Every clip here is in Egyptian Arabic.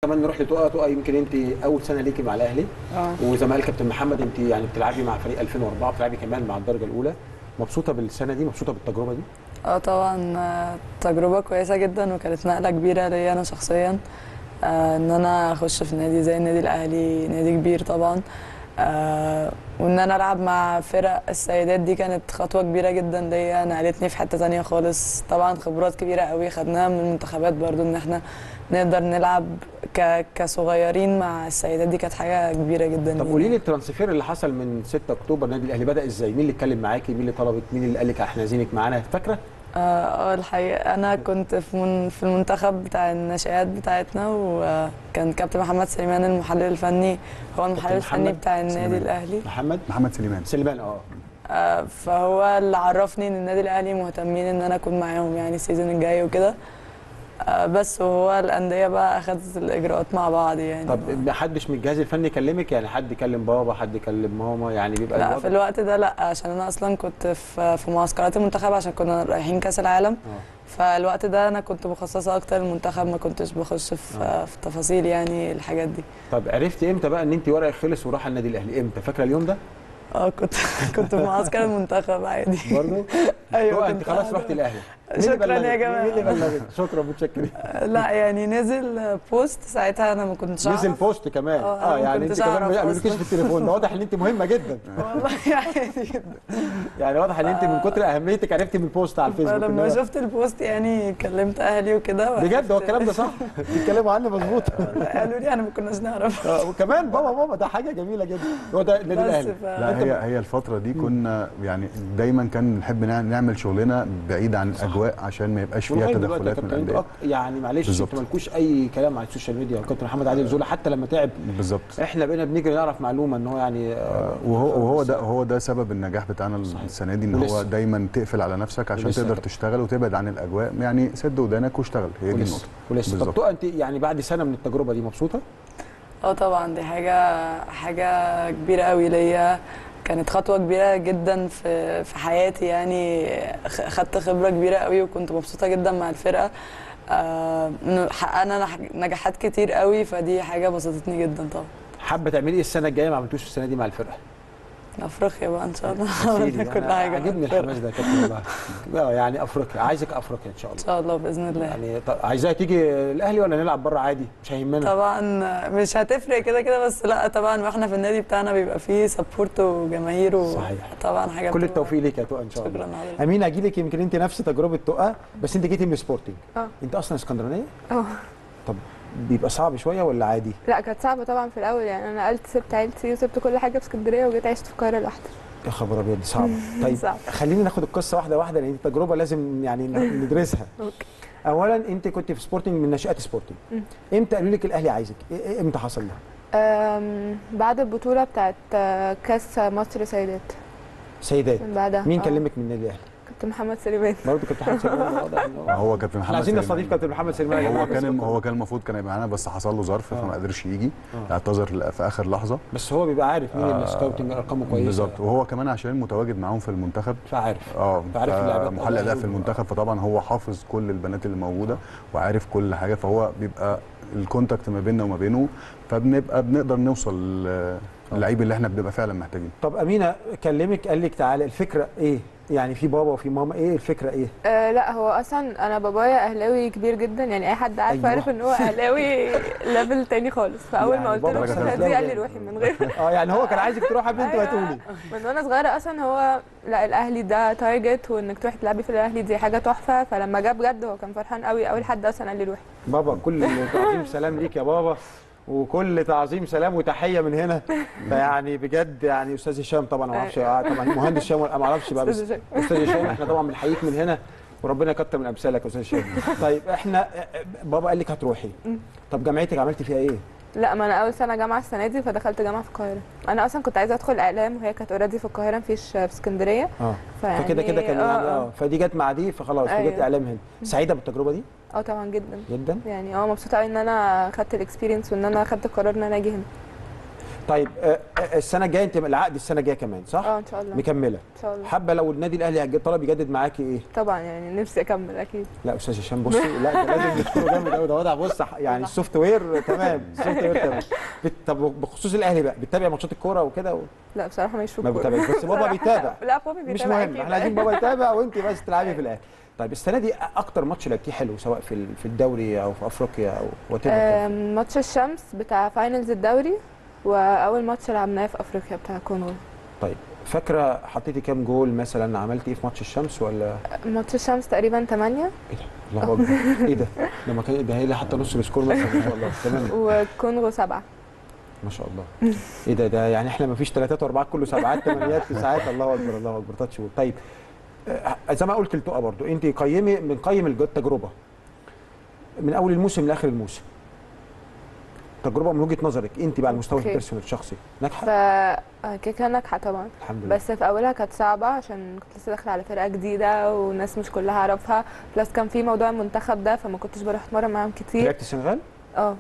كمان نروح لتقى تقى يمكن انت اول سنه ليكي مع الاهلي اه وزي ما قال كابتن محمد انت يعني بتلعبي مع فريق 2004 بتلعبي كمان مع الدرجه الاولى مبسوطه بالسنه دي مبسوطه بالتجربه دي اه طبعا آه، تجربة كويسة جدا وكانت نقلة كبيرة ليا أنا شخصيا آه، إن أنا أخش في نادي زي النادي الأهلي نادي كبير طبعا آه، وإن أنا ألعب مع فرق السيدات دي كانت خطوة كبيرة جدا ليا نقلتني في حتة تانية خالص طبعا خبرات كبيرة قوي خدناها من المنتخبات برضو إن احنا نقدر نلعب ك... كصغيرين مع السيدات دي كانت حاجة كبيرة جدا طب لينا. قولي لي الترانسفير اللي حصل من 6 اكتوبر النادي الاهلي بدا ازاي مين اللي اتكلم معاكي مين اللي طلبك مين اللي قال لك احنا عايزينك معانا فاكره اه آه، الحقيقة أنا كنت في من في المنتخب بتاع الناشئات بتاعتنا وكان كابتن محمد سليمان المحلل الفني هو المحلل الفني محمد بتاع النادي سليمان. الأهلي محمد محمد سليمان سليمان اه آه، فهو اللي عرفني إن النادي الأهلي مهتمين إن أنا أكون معاهم يعني السيزون الجاي وكده آه، بس وهو الأندية بقى أخدت الإجراءات مع بعض يعني طب ما حدش من الجهاز الفني يكلمك يعني حد يكلم بابا حد يكلم ماما يعني بيبقى لا الوضع- في الوقت ده لا عشان أنا أصلا كنت في في معسكرات المنتخب عشان كنا رايحين كأس العالم آه. فالوقت ده انا كنت مخصصه اكتر للمنتخب ما كنتش بخش في آه. في تفاصيل يعني الحاجات دي طب عرفتي امتى بقى ان انت ورقك خلص وراح النادي الاهلي امتى فاكره اليوم ده اه كنت كنت في معسكر المنتخب عادي برضه ايوه انت كنت خلاص قاعدة. رحت الاهلي مين اللي شكرا يا بلغك؟ جماعه مين اللي بلغك شكرا متشكرين لا يعني نزل بوست ساعتها انا ما كنتش نزل أعرف. بوست كمان آه، أنا اه ما يعني انت كنتش كمان أعرف ما يعملوكيش أصلاً. في التليفون ده واضح ان انت مهمه جدا والله يعني جدا يعني واضح ان انت من كتر اهميتك عرفتي من البوست على الفيسبوك إن فلما هو- شفت البوست يعني كلمت اهلي وكده بجد هو وعرفت- الكلام ده صح بيتكلموا عني مظبوط قالوا لي انا ما كناش نعرف آه، وكمان بابا بابا ده حاجه جميله جدا هو ده النادي بس الاهلي ف... لا هي هي الفترة دي كنا يعني دايما كان بنحب نع- نعمل شغلنا بعيد عن الاجواء عشان ما يبقاش فيها ولغاية دلوقتي يا تدخلات من كابتن انتوا الانديه أك- يعني معلش بالظبط. انتوا مالكوش اي كلام على السوشيال ميديا كابتن محمد عادل زولا حتى لما تعب بالظبط احنا بقينا بنيجي نعرف معلومه ان هو يعني آه، وهو وهو ده هو ده سبب النجاح بتاعنا السنه دي ان هو ولسه. دايما تقفل على نفسك عشان ولسه. تقدر تشتغل وتبعد عن الاجواء يعني سد ودانك واشتغل هي دي ولسه النقطه ولسه طب بالظبط. تقى انت يعني بعد سنه من التجربه دي مبسوطه؟ اه طبعا دي حاجة حاجة كبيرة قوي ليا كانت خطوة كبيرة جدا في في حياتي يعني خ- خدت خبرة كبيرة قوي وكنت مبسوطة جدا مع الفرقة آه، إنه حققنا نح- نجاحات كتير قوي فدي حاجة بسطتني جدا طبعا حابه تعملي ايه السنه الجايه ما عملتوش السنه دي مع الفرقه؟ افريقيا بقى ان شاء الله أكيد، عملنا كل يعني حاجة مع عاجبني الفرقة. الحماس ده يا كابتن والله آه، يعني افريقيا عايزك افريقيا ان شاء ان الله شاء الله باذن الله يعني طب عايزاها تيجي الاهلي ولا نلعب بره عادي مش هيهمنا طبعا مش هتفرق كده كده بس لا طبعا واحنا في النادي بتاعنا بيبقى فيه سبورت وجماهير و- صحيح. طبعا حاجه كل بتبقى- التوفيق ليك يا تقى ان شاء الله شكرا حضرتك امين اجي لك يمكن انت نفس تجربه تقى بس انت جيتي من سبورتنج اه انت اصلا اسكندرانيه اه طب بيبقى صعب شويه ولا عادي لا كانت صعبة طبعا في الأول يعني أنا نقلت سبت عيلتي وسبت كل حاجة في اسكندرية وجيت عشت في القاهرة لوحدي يا خبر ابيض دي صعبه طيب صعب. خلينا ناخد القصه واحده واحده لان دي تجربه لازم يعني ندرسها أوكي. اولا انت كنت في سبورتنج من ناشئات سبورتنج مم. امتى قالوا لك الاهلي عايزك إيه- إيه- امتى حصل ده أم، بعد البطولة بتاعت آه، كاس مصر سيدات سيدات من بعدها مين آه، كلمك من النادي الاهلي كابتن محمد سليمان برضه كابتن محمد سليمان واضح إن هو- هو كابتن احنا محمد عايزين سليمان. نستضيف كابتن محمد سليمان يا جماعة، هو بس كان كابتن- هو كان المفروض كان يبقى معانا بس حصل له ظرف آه. فما قدرش يجي آه. اعتذر في اخر لحظه بس هو بيبقى عارف مين آه، السكاوتنج ارقامه كويسه بالظبط وهو كمان عشان متواجد معاهم في المنتخب فعارف اه فعارف اللاعبات محلل اداء أداء في المنتخب فطبعا هو حافظ كل البنات اللي موجوده وعارف كل حاجه فهو بيبقى الكونتاكت ما بيننا وما بينه فبنبقى بنقدر نوصل ل- اللعيب اللي احنا بنبقى فعلا محتاجينه طب امينه كلمك قال لك تعالى الفكره ايه يعني في بابا وفي ماما ايه الفكره ايه آه لا هو اصلا انا بابايا اهلاوي كبير جدا يعني اي حد عارف أيوة. عارف ان هو اهلاوي ليفل تاني خالص فاول يعني ما قلت بابا له كان الشهادة دي قال لي روحي من غير اه يعني هو كان عايزك تروح قبل انت ما أيوة. تقولي من وانا صغيره اصلا هو لا الاهلي ده تارجت وانك تروحي تلعبي في الاهلي دي حاجه تحفه فلما جه بجد هو كان فرحان قوي اول حد اصلا قال لي روحي بابا كل تعظيم سلام ليك يا بابا وكل تعظيم سلام وتحيه من هنا فيعني بجد يعني استاذ هشام طبعا ما اعرفش آه، طبعا مهندس هشام ما اعرفش بقى بس أستاذ هشام. استاذ هشام احنا طبعا بنحييك من هنا وربنا يكتر من امثالك يا استاذ هشام طيب احنا بابا قال لك هتروحي طب جامعتك عملتي فيها ايه؟ لا ما انا اول سنه جامعه السنه دي فدخلت جامعه في القاهره انا اصلا كنت عايزه ادخل اعلام وهي كانت اوريدي في القاهره مفيش في اسكندريه اه فيعني فكده كده كان يعني اه فدي جت مع دي فخلاص فجت أيوة. اعلام هنا سعيده بالتجربه دي اه طبعا جدا جدا يعني اه مبسوطه قوي ان انا خدت الاكسبيرينس وان انا خدت القرار ان انا اجي هنا طيب آه، آه، السنه الجايه انت العقد السنه الجايه كمان صح اه ان شاء الله مكمله ان شاء الله حابه لو النادي الاهلي هيج- طلب يجدد معاكي ايه طبعا يعني نفسي اكمل اكيد لا استاذ هشام بصي لا ده لازم نشكره جامد قوي ده وضع بص يعني السوفت وير تمام السوفت وير تمام بت- طب بخصوص الاهلي بقى بتتابع ماتشات الكوره وكده و... لا بصراحه مش في ما الكورة. بتابعش بس بابا بيتابع لا بابي بيتابع مش مهم أكيد. احنا عايزين بابا يتابع وانت بس تلعبي في الاهلي طيب السنه دي اكتر ماتش لعبتيه حلو سواء في ال- في الدوري او في افريقيا او وات آم، ماتش الشمس بتاع فاينلز الدوري واول ماتش لعبناه في افريقيا بتاع كونغو طيب فاكره حطيتي كام جول مثلا عملتي ايه في ماتش الشمس ولا ماتش الشمس تقريبا 8 ايه ده الله اكبر ايه ده ده ما كان ده هي اللي حتى نص السكور مثلا ما شاء الله تمام وكونغو 7 ما شاء الله ايه ده ده يعني احنا ما فيش ثلاثات واربعات كله سبعات ثمانيات تسعات الله اكبر الله اكبر تاتش وود. طيب آه، زي ما قلت لتقى برضو انت قيمي بنقيم الج- التجربه من اول الموسم لاخر الموسم تجربه من وجهه نظرك انت بقى على المستوى أوكي. البيرسونال الشخصي ف ناجحه آه، كده كده ناجحه طبعا الحمد لله بس في اولها كانت صعبه عشان كنت لسه داخله على فرقه جديده والناس مش كلها اعرفها بلس كان في موضوع المنتخب ده فما كنتش بروح اتمرن معاهم كتير لعبت السنغال اه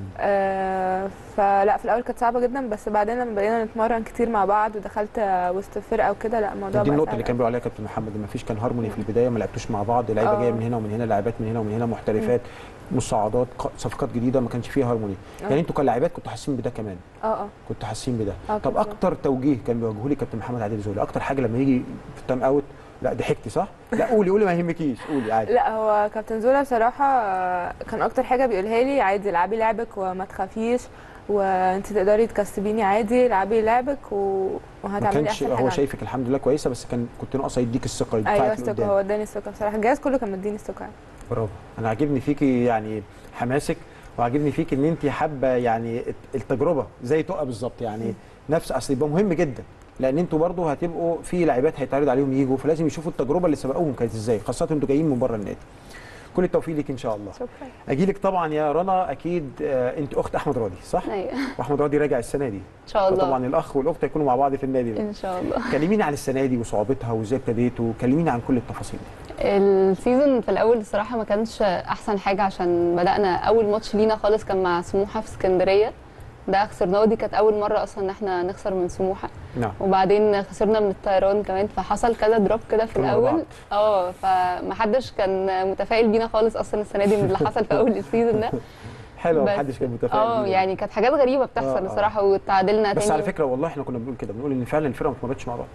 آه، فلا في الاول كانت صعبه جدا بس بعدين لما بقينا نتمرن كتير مع بعض ودخلت آه، وسط الفرقه وكده لا الموضوع دي بقى النقطه سهل اللي كان أوي. بيقول عليها كابتن محمد ما فيش كان هارموني في البدايه ما لعبتوش مع بعض لعيبه آه. جايه من هنا ومن هنا لاعبات من هنا ومن هنا محترفات مصاعدات ق- صفقات جديده ما كانش فيها هارموني آه. يعني انتوا كلاعبات كنتوا حاسين بده كمان اه اه كنتوا حاسين بده آه، طب طبعاً. اكتر توجيه كان بيوجهه لي كابتن محمد عادل زويل اكتر حاجه لما يجي في التايم اوت لا ضحكتي صح لا قولي قولي ما يهمكيش قولي عادي لا هو كابتن زولا بصراحة آه، كان أكتر حاجة بيقولها لي عادي العبي لعبك وما تخافيش وانت تقدري تكسبيني عادي العبي لعبك و... ما وهتعملي كانش احسن هو حاجة شايفك الحمد لله كويسه بس كان كنت ناقصه يديك الثقه ايوه يدفعك الثقة لقدام هو اداني الثقة بصراحة الجهاز كله كان مديني الثقة يعني. برافو انا عاجبني فيكي يعني حماسك وعاجبني فيك ان انت حابه يعني التجربه زي تقى بالظبط يعني نفس اصل يبقى مهم جدا لان انتوا برضو هتبقوا في لعيبات هيتعرض عليهم يجوا فلازم يشوفوا التجربه اللي سبقوهم كانت ازاي خاصه انتوا جايين من بره النادي كل التوفيق ليك ان شاء الله شكرا اجي لك طبعا يا رنا اكيد آه، انت اخت احمد راضي صح ايوه واحمد راضي راجع السنه دي ان شاء الله طبعا الاخ والاخت هيكونوا مع بعض في النادي ده ان شاء الله كلميني عن السنه دي وصعوبتها وازاي ابتديتوا كلميني عن كل التفاصيل السيزون في الاول الصراحه ما كانش احسن حاجه عشان بدانا اول ماتش لينا خالص كان مع سموحه في اسكندريه ده خسرناه دي كانت اول مره اصلا ان احنا نخسر من سموحه نعم وبعدين خسرنا من الطيران كمان فحصل كذا دروب كده في كانوا ورا بعض. الاول اه فمحدش كان متفائل بينا خالص اصلا السنه دي من اللي حصل في اول السيزون ده حلو بس- محدش كان متفائل اه بيه. يعني كانت حاجات غريبه آه، بتحصل آه. الصراحه وتعادلنا بس تاني على فكره والله احنا كنا بنقول كده بنقول ان فعلا الفرقه ما اتمرنتش مع بعض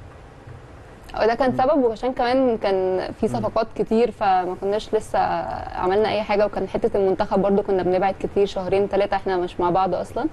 وده كان سبب وعشان كمان كان في صفقات كتير فما كناش لسه عملنا اي حاجه وكان حته المنتخب برضو كنا بنبعد كتير شهرين ثلاثه احنا مش مع بعض اصلا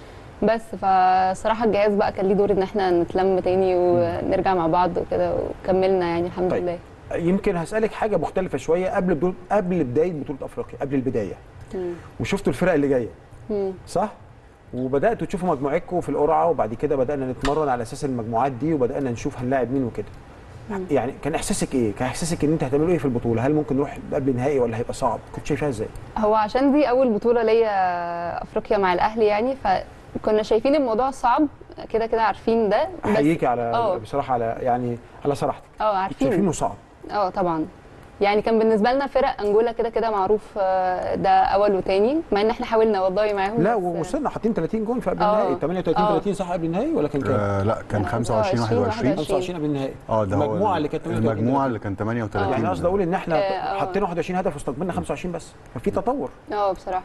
بس فصراحه الجهاز بقى كان ليه دور ان احنا نتلم تاني ونرجع مع بعض وكده وكملنا يعني الحمد طيب. لله يمكن هسالك حاجه مختلفه شويه قبل بدول قبل بدايه بطوله افريقيا قبل البدايه مم. وشفتوا الفرق اللي جايه مم. صح وبداتوا تشوفوا مجموعتكم في القرعه وبعد كده بدانا نتمرن على اساس المجموعات دي وبدانا نشوف هنلاعب مين وكده مم. يعني كان احساسك ايه كان احساسك ان انت هتعملوا ايه في البطوله هل ممكن نروح قبل نهائي ولا هيبقى صعب كنت شايفاها ازاي هو عشان دي اول بطوله ليا افريقيا مع الاهلي يعني فكنا شايفين الموضوع صعب كده كده عارفين ده بس احييكي على آه. بصراحه على يعني على صراحتك اه كنت عارفين شايفينه صعب اه طبعا يعني كان بالنسبه لنا فرق انجولا كده كده معروف آه، ده اول وتاني مع ان احنا حاولنا والله معاهم لا بس- ووصلنا حاطين 30 جون في قبل آه. النهائي 38 آه. 30 صح قبل النهائي ولا كان كام؟ آه لا كان كان 25 25 21 25 قبل النهائي اه ده هو المجموعه اللي كانت 38 المجموعه اللي كان 38 يعني قصدي اقول ان احنا آه، آه. حطينا 21 هدف واستقبلنا 25 بس ففي تطور اه بصراحه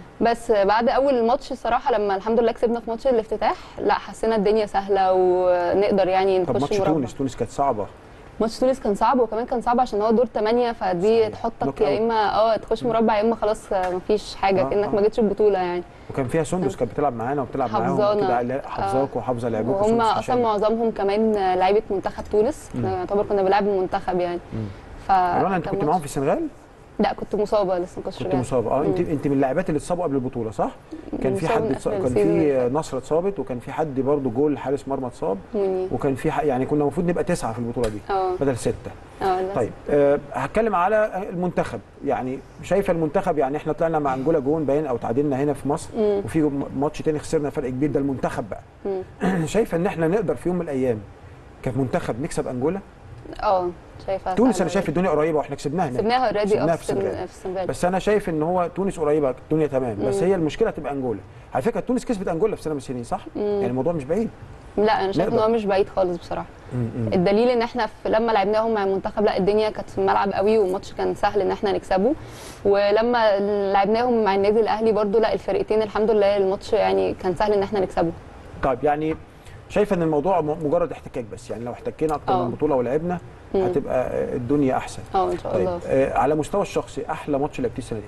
بس بعد اول ماتش الصراحه لما الحمد لله كسبنا في ماتش الافتتاح لا حسينا الدنيا سهله ونقدر يعني طب نخش ماتش مربع تونس تونس كانت صعبه ماتش تونس كان صعب وكمان كان صعب عشان هو دور 8 فدي صحيح. تحطك نوك يا أوت. اما اه تخش مربع يا اما خلاص آه، مفيش حاجه آه، كانك آه. ما جيتش البطوله يعني وكان فيها سندس كانت بتلعب معانا وبتلعب معاهم حافظانا. كده لا، حافظاك وحافظه لعبكم وهم سندس اصلا هشام. معظمهم كمان آه، لعيبه منتخب تونس مم. آه، يعتبر كنا بنلعب المنتخب يعني مم. ف رنا انت كان كنت ماتش- معاهم في السنغال لا كنت مصابه لسه ما كنتش كنت رجعت. مصابه اه انت مم. انت من اللاعبات اللي اتصابوا قبل البطوله صح كان في مصابة حد من اتصاب آخر كان السيزون اللي في فات. نصر اتصابت وكان في حد برضه جول حارس مرمى اتصاب مني وكان في ح- يعني كنا المفروض نبقى تسعه في البطوله دي اه بدل سته اه للأسف. طيب أه هتكلم على المنتخب يعني شايفه المنتخب يعني احنا طلعنا مع انجولا جون باين او تعادلنا هنا في مصر مم. وفي م- ماتش تاني خسرنا فرق كبير ده المنتخب بقى مم. شايفه ان احنا نقدر في يوم من الايام كمنتخب نكسب انجولا اه شايفه تونس سهلة انا شايف جداً. الدنيا قريبه واحنا كسبناها هناك سبناها اوريدي سبناها اه في في السن- السنغال. في السنغال بس انا شايف ان هو تونس قريبه الدنيا تمام بس مم. هي المشكله هتبقى انجولا على فكره تونس كسبت انجولا في سنه من السنين صح مم. يعني الموضوع مش بعيد لا انا شايف ان نقدر. هو مش بعيد خالص بصراحه الدليل ان احنا في لما لعبناهم مع المنتخب لا الدنيا كانت في الملعب قوي والماتش كان سهل ان احنا نكسبه ولما لعبناهم مع النادي الاهلي برضو لا الفرقتين الحمد لله الماتش يعني كان سهل ان احنا نكسبه طيب يعني شايفه ان الموضوع م- مجرد احتكاك بس يعني لو احتكينا اكتر آه. من بطوله ولعبنا مم. هتبقى آه، الدنيا احسن اه ان شاء طيب الله آه على مستوى الشخصي احلى ماتش لعبتيه السنه دي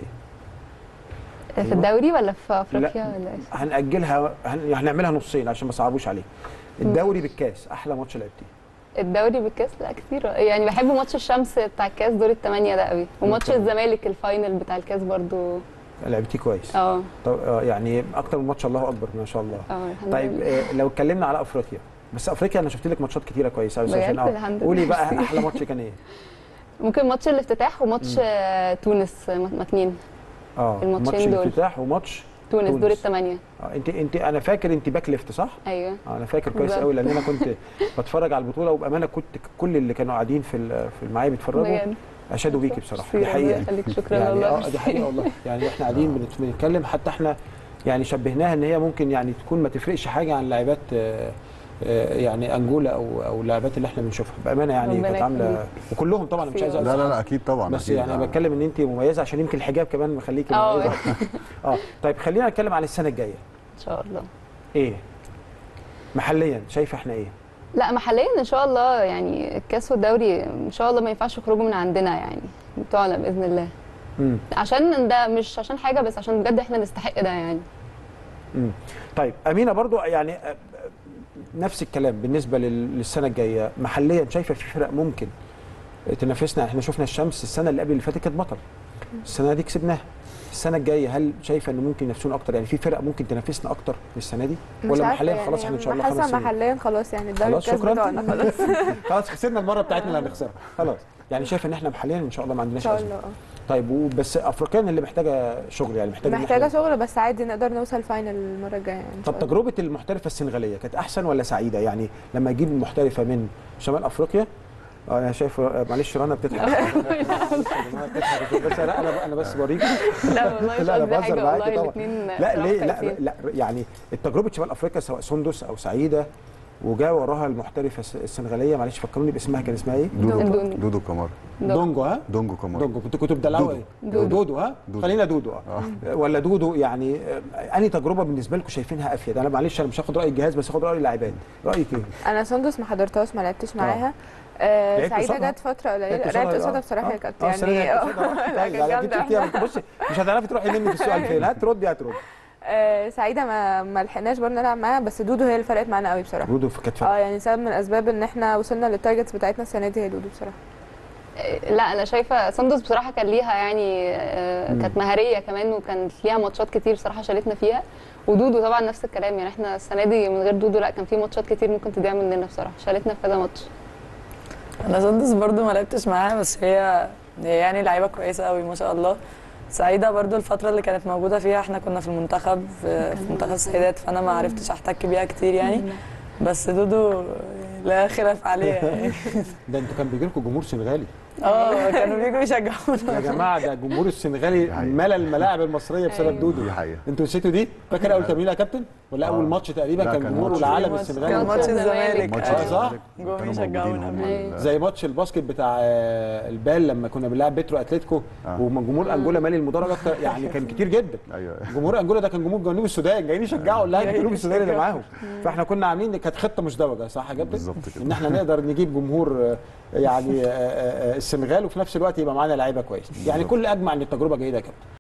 إيه؟ في الدوري ولا في افريقيا ولا ايه هنأجلها هن... هنعملها نصين عشان ما صعبوش عليك الدوري بالكاس احلى ماتش لعبتيه الدوري بالكاس لا كتير يعني بحب ماتش الشمس بتاع الكاس دور الثمانيه ده قوي وماتش طبعا. الزمالك الفاينل بتاع الكاس برضو لعبتيه كويس اه طب آه يعني اكتر من ماتش الله اكبر ما شاء الله اه الحمد طيب لله. آه لو اتكلمنا على افريقيا بس افريقيا انا شفت لك ماتشات كتيره كويسه بس بجد؟ عشان الحمد لله. قولي بقى احلى ماتش كان ايه ممكن ماتش الافتتاح وماتش آه، تونس متنين اه الماتشين ماتش دول. الافتتاح وماتش تونس, تونس. دور الثمانيه آه انت انت انا فاكر انت باك ليفت صح ايوه آه انا فاكر كويس بالظبط. قوي لان انا كنت بتفرج على البطوله وبامانه كنت كل اللي كانوا قاعدين في ال- في معايا بيتفرجوا بجد اشادوا بيكي بصراحه دي الله حقيقه يخليك شكرا يعني والله اه دي حقيقه والله يعني احنا قاعدين بنت- بنتكلم حتى احنا يعني شبهناها ان هي ممكن يعني تكون ما تفرقش حاجه عن لاعبات آه، آه، يعني انجولا او او اللاعبات اللي احنا بنشوفها بامانه يعني ربنا كانت عامله يخليك. وكلهم طبعا مش عايز لا أقول لا لا اكيد طبعا بس أكيد. يعني انا آه. بتكلم ان انت مميزه عشان يمكن الحجاب كمان مخليكي اه. مميزه اه طيب خلينا نتكلم عن السنه الجايه ان شاء الله ايه محليا شايفه احنا ايه لا محليا ان شاء الله يعني الكاس والدوري ان شاء الله ما ينفعش يخرجوا من عندنا يعني بتوعنا باذن الله امم عشان ده مش عشان حاجه بس عشان بجد احنا نستحق ده يعني امم طيب امينه برضو يعني آه، آه، نفس الكلام بالنسبه لل- للسنه الجايه محليا شايفه في فرق ممكن تنافسنا احنا شفنا الشمس السنه اللي قبل اللي فاتت كانت بطل السنه دي كسبناها السنه الجايه هل شايفه ان ممكن ينافسونا اكتر يعني في فرق ممكن تنافسنا اكتر من السنه دي مش ولا عارفة محليا يعني خلاص احنا ان شاء الله خمس حاسه سنين محليا خلاص يعني الدوري خلاص الكاس شكرا بتاعنا خلاص خلاص خسرنا المره بتاعتنا اللي هنخسرها خلاص يعني شايف ان احنا محليا ان شاء الله ما ان عندناش شاء ازمه الله اه طيب وبس افريقيا اللي محتاجه شغل يعني محتاجه إن محتاجه إحنا- شغل بس عادي نقدر نوصل فاينل المره الجايه يعني إن شاء طب الله. تجربه المحترفه السنغاليه كانت احسن ولا سعيده يعني لما اجيب محترفه من شمال افريقيا اه انا شايف آه، معلش رنا بتضحك بتضحك بس انا انا انا بس بوريك لا والله مش لا، أنا قصدي بهزر حاجه معاكي والله طبعا. الاثنين لا ليه لا لا يعني التجربه شمال افريقيا سواء سندس او سعيده وجا وراها المحترفه الس- السنغاليه معلش فكروني باسمها كان اسمها ايه؟ دودو دودو. دودو كمار دونجو ها؟ دونجو كمار دونجو كنت كنت بتدلعوا دودو. ايه؟ دودو. دودو ها؟ دودو. خلينا دودو اه ولا دودو يعني آه، انهي تجربه بالنسبه لكم شايفينها افيد؟ انا معلش انا مش هاخد راي الجهاز بس هاخد راي اللاعبات رايك ايه؟ انا سندس ما حضرتهاش ما لعبتش معاها آه لعبت سعيده قصادها؟ جت فتره قليله لعبت لعبت قصادها؟ قصادها آه. بصراحه آه. كانت آه، السنة دي يعني لعبت قصادها. لا، طيب، كانت يعني جبت جامدة. شفتيها بصي مش هتعرفي تروحي مني في السؤال فين هتردي هتردي آه سعيده ما ما لحقناش برضه نلعب معاها بس دودو هي اللي فرقت معانا قوي بصراحه دودو في كانت اه يعني سبب من الاسباب ان احنا وصلنا للتارجتس بتاعتنا السنه دي هي دودو بصراحه لا انا شايفه سندس بصراحه كان ليها يعني آه، كانت مهاريه كمان وكانت ليها ماتشات كتير بصراحه شالتنا فيها ودودو طبعا نفس الكلام يعني احنا السنه دي من غير دودو لا كان في ماتشات كتير ممكن تضيع مننا بصراحه شالتنا في كذا ماتش انا سندس برضو ما لعبتش معاها بس هي هي يعني لعيبه كويسه قوي ما شاء الله سعيده برضو الفتره اللي كانت موجوده فيها احنا كنا في المنتخب في في منتخب السيدات فانا ما عرفتش احتك بيها كتير يعني بس دودو لا خلاف عليها يعني ده انتوا كان بيجي لكم جمهور سنغالي اه كانوا بيجوا يشجعونا يا جماعه ده الجمهور السنغالي حقيقة. ملى الملاعب المصريه بسبب أيوة. دودو دي حقيقه انتوا نسيتوا دي فاكر اول تمرين يا كابتن ولا آه. اول ماتش تقريبا لا، كان كان جمهور ماتش- العالم كان السنغالي ماتش الزمالك ماتش آه، أيوة. صح؟ الزمالك جم كانوا يشجعونا. موجودين هم أيوة. ال- زي ماتش الباسكت بتاع آه، البال لما كنا بنلعب بيترو اتلتيكو آه. وجمهور انجولا مالي المدرج اكتر يعني كان كتير جدا ايوه جمهور انجولا ده كان جمهور جنوب السودان جايين يشجعوا اللاعب جنوب السودان اللي معاهم فاحنا كنا عاملين كانت خطه مزدوجه صح يا كابتن؟ بالظبط كده. ان احنا نقدر نجيب جمهور آه، يعني آه، آه، آه، السنغال وفي نفس الوقت يبقى معانا لعيبه كويس يعني كل اجمع ان التجربه جيده يا كابتن